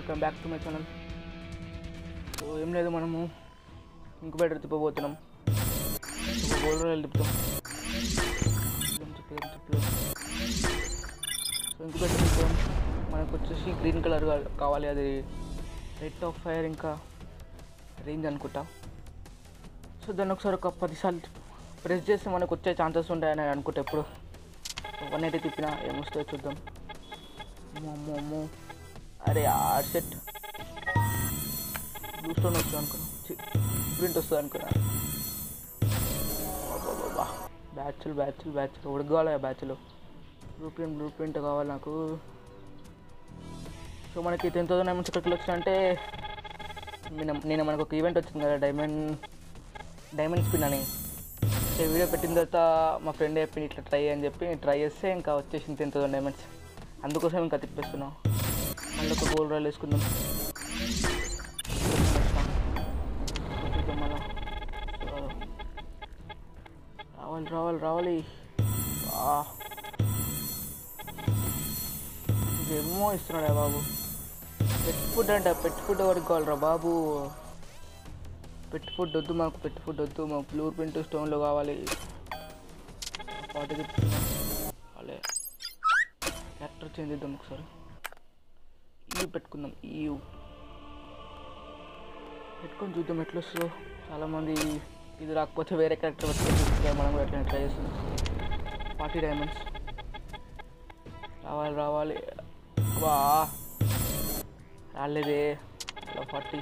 Welcome back to my channel so ఏం లేదు మనము ఇంకుబేటర్ తిప్పబోతున్నాం గోల్డ్ రాయల్ తిప్పుతాం ఏం చెప్పలేదు, ఏం చెప్పలేదు. సో ఇంకుబేటర్ తిప్పుతాం మనకు వచ్చేసి గ్రీన్ కలర్ కావాలి అది రెడ్ ఆఫ్ ఫైర్ ఇంకా రేంజ్ అనుకుంటా సో దాన్ని ఒకసారి ఒక పదిసార్లు ప్రెస్ చేస్తే మనకు వచ్చే ఛాన్సెస్ ఉంటాయని అనుకుంటా ఎప్పుడు వన్ ఎయిటీ తిప్పినా ఏమొస్తుందో చూద్దాం అమ్మో అమ్మో అమ్మో అరే ఆర్ సెట్ బ్లూ స్టోన్ వస్తుంది అనుకున్నా ప్రింట్ వస్తుంది అనుకున్నా బాబా బ్యాచ్లు బ్యాచ్లు బ్యాచ్లు ఉడకాలి ఆ బ్యాచ్లు బ్లూ ప్రింట్ బ్లూ ప్రింట్ కావాలి నాకు సో మనకి టెన్ థౌసండ్ ఎంఎస్ ఇక్కడికి వచ్చినంటే నేను నేను మనకు ఒక ఈవెంట్ వచ్చింది కదా డైమండ్ డైమండ్ స్పిన్ అని ఈ వీడియో పెట్టిన తర్వాత మా ఫ్రెండ్ చెప్పింది ఇట్లా ట్రై అని చెప్పి ట్రై చేస్తే ఇంకా వచ్చేసింది టెన్ థౌసండ్ డైమండ్స్ అందుకోసం ఇంకా తిప్పేస్తున్నాం మళ్ళీ ఒక గోల్డ్ రాయల్ వేసుకుందాం చూద్దాం మళ్ళా. రావాలి రావాలి రావాలి ఆ. ఇదేమో ఇస్తున్నాడా బాబు పెట్ ఫుడ్ అంట పెట్ ఫుడ్ ఎవరికి కావాలరా బాబు పెట్ ఫుడ్ వద్దు మాకు పెట్ ఫుడ్ వద్దు మాకు బ్లూ ప్రింట్ స్టోన్లో కావాలి పాట చెప్తున్నాం అలే క్యారెక్టర్ చేంజ్ చేద్దాం ఒకసారి ఈ పెట్టుకుందాం ఈ పెట్టుకొని చూద్దాం ఎట్లా వస్తుందో చాలామంది ఇది రాకపోతే వేరే క్యారెక్టర్ పెట్టుకొని చూస్తారు మనం కూడా ఎట్లా ట్రై చేస్తున్నాం ఫార్టీ డైమండ్స్ రావాలి రావాలి వా రాలేదే అలా ఫార్టీ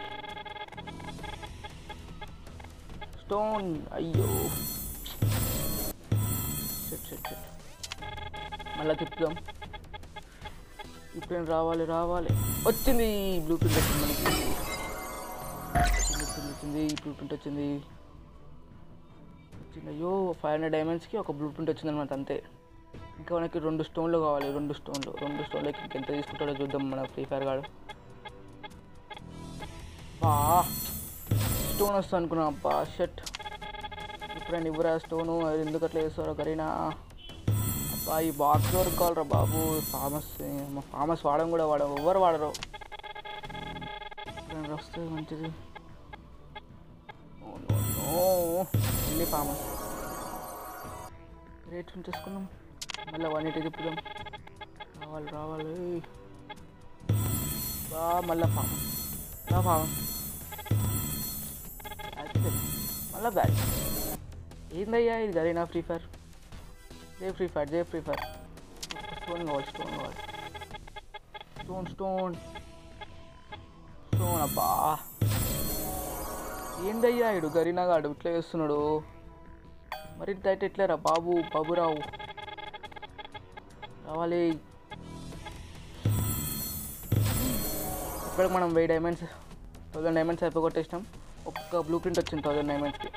స్టోన్ అయ్యో షట్ షట్ షట్ మళ్ళీ తిప్పుదాం ఇప్పుడు రావాలి రావాలి వచ్చింది బ్లూ ప్రింట్ వచ్చింది మనకి వచ్చింది వచ్చింది వచ్చింది బ్లూ ప్రింట్ వచ్చింది వచ్చింది అయ్యో ఫైవ్ హండ్రెడ్ డైమండ్స్కి ఒక బ్లూ ప్రింట్ వచ్చింది అనమాట అంతే ఇంకా మనకి రెండు స్టోన్లు కావాలి రెండు స్టోన్లు రెండు స్టోన్లకి ఇంకెంత తీసుకుంటాడో చూద్దాం మన ఫ్రీ ఫైర్ గాడు బా స్టోన్ వస్తుంది అనుకున్నా అబ్బా షట్ ఇప్పుడైనా ఇవ్వరా స్టోను అది ఎందుకు అట్లా వేస్తారో కరీనా అబ్బా ఈ బాక్స్ వరకు కావాలరా బాబు ఫామస్ మా ఫామస్ వాడడం కూడా వాడ ఎవరు వాడరు ఎప్పుడైనా వస్తే మంచిది మళ్ళీ ఫామస్ రేట్ ఉంచేసుకున్నాం మళ్ళీ వన్ ఎయిటీ తిప్పుదాం రావాలి రావాలి బా మళ్ళీ ఫామస్ రా ఫామస్ మళ్ళీ బ్యాచ్ ఏందయ్యా ఇది గరీనా ఫ్రీ ఫైర్ జే ఫ్రీ ఫైర్ జే ఫ్రీ ఫైర్ స్టోన్ కావాలి స్టోన్ కావాలి స్టోన్ స్టోన్ స్టోన్ అబ్బా ఏందయ్యా ఇడు గరీనా గాడు ఇట్లా చేస్తున్నాడు మరి అయితే ఎట్లేరా బాబు బాబురావు రావాలి ఇప్పటికి మనం వెయ్యి డైమండ్స్ థౌసండ్ డైమండ్స్ అయిపోగొట్టేసినాం ఒక్క బ్లూ ప్రింట్ వచ్చింది థౌసండ్ డైమండ్స్కి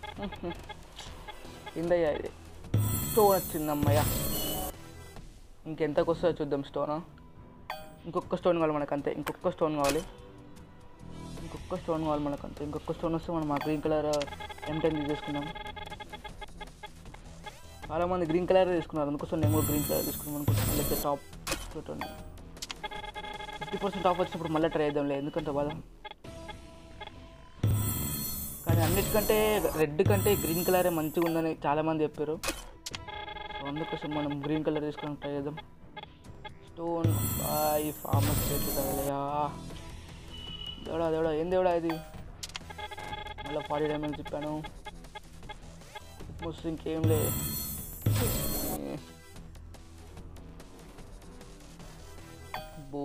ఏందయ్యా ఇది స్టోన్ వచ్చింది అమ్మయ్య ఇంకెంతకు వస్తుందో చూద్దాం స్టోన్ ఇంకొక స్టోన్ కావాలి మనకు అంతే ఇంకొక స్టోన్ కావాలి ఇంకొక స్టోన్ కావాలి మనకు అంతే ఇంకొక స్టోన్ వస్తే మనం ఆ గ్రీన్ కలర్ ఎం టెన్ తీసుకుందాం చాలామంది గ్రీన్ కలర్ తీసుకున్నారు అందుకోసం నేను కూడా గ్రీన్ కలర్ తీసుకున్నాం అనుకుంటున్నాను లేకపోతే టాప్ చూడండి ఫిఫ్టీ పర్సెంట్ ఆఫ్ వచ్చినప్పుడు మళ్ళీ ట్రై చేద్దాంలే ఎందుకంటే బాధ కానీ అన్నిటికంటే రెడ్ కంటే గ్రీన్ కలరే మంచిగా ఉందని చాలామంది చెప్పారు సో అందుకోసం మనం గ్రీన్ కలర్ తీసుకొని ట్రై చేద్దాం స్టోన్ బాయ్ ఫార్మస్ రేట్లు తగలయా దేవుడా దేవుడా ఏం దేవుడా ఇది మళ్ళీ ఫార్టీ డైమండ్స్ చెప్పాను ముస్ ఇంకేం లే బో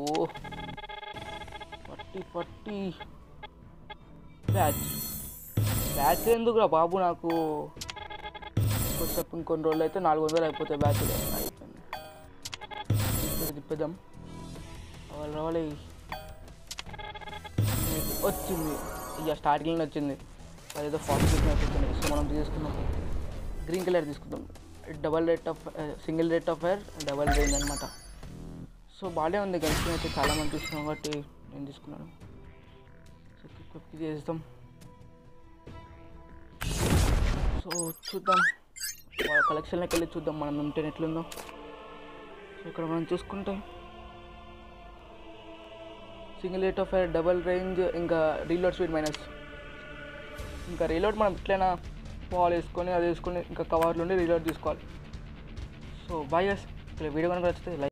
ఫార్టీ ఫార్టీ బ్యాచ్ బ్యాచ్ ఎందుకురా బాబు నాకు కొంచెం ఇంకొన్ని రోజులు అయితే నాలుగు వందలు అయిపోతాయి బ్యాచ్ అయిపోయింది ఇప్పుడు తిప్పేద్దాం రావాలి రావాలి వచ్చింది ఇక స్టార్టింగ్లో వచ్చింది అదేదో ఫాస్ట్ వచ్చింది సో మనం తీసుకుందాం గ్రీన్ కలర్ తీసుకుందాం double rate of single rate of fire double range అనమాట సో బాగానే ఉంది గన్స్ అయితే చాలామంది తీసుకున్నాం కాబట్టి నేను తీసుకున్నాను సో క్విక్ చేస్తాం సో చూద్దాం వాళ్ళ కలెక్షన్లోకి వెళ్ళి చూద్దాం మనం ఉంటే ఎట్లుందో సో ఇక్కడ మనం చూసుకుంటే single rate of fire double range ఇంకా రీలోడ్ స్పీడ్ మైనస్ ఇంకా రీలోడ్ మనం ఎట్లయినా బాల్ వేసుకొని అది వేసుకొని ఇంకా కవర్లు ఉండి రీలోడ్ తీసుకోవాలి సో బాయ్ గస్ వీడియో కనుక నచ్చితే లైక్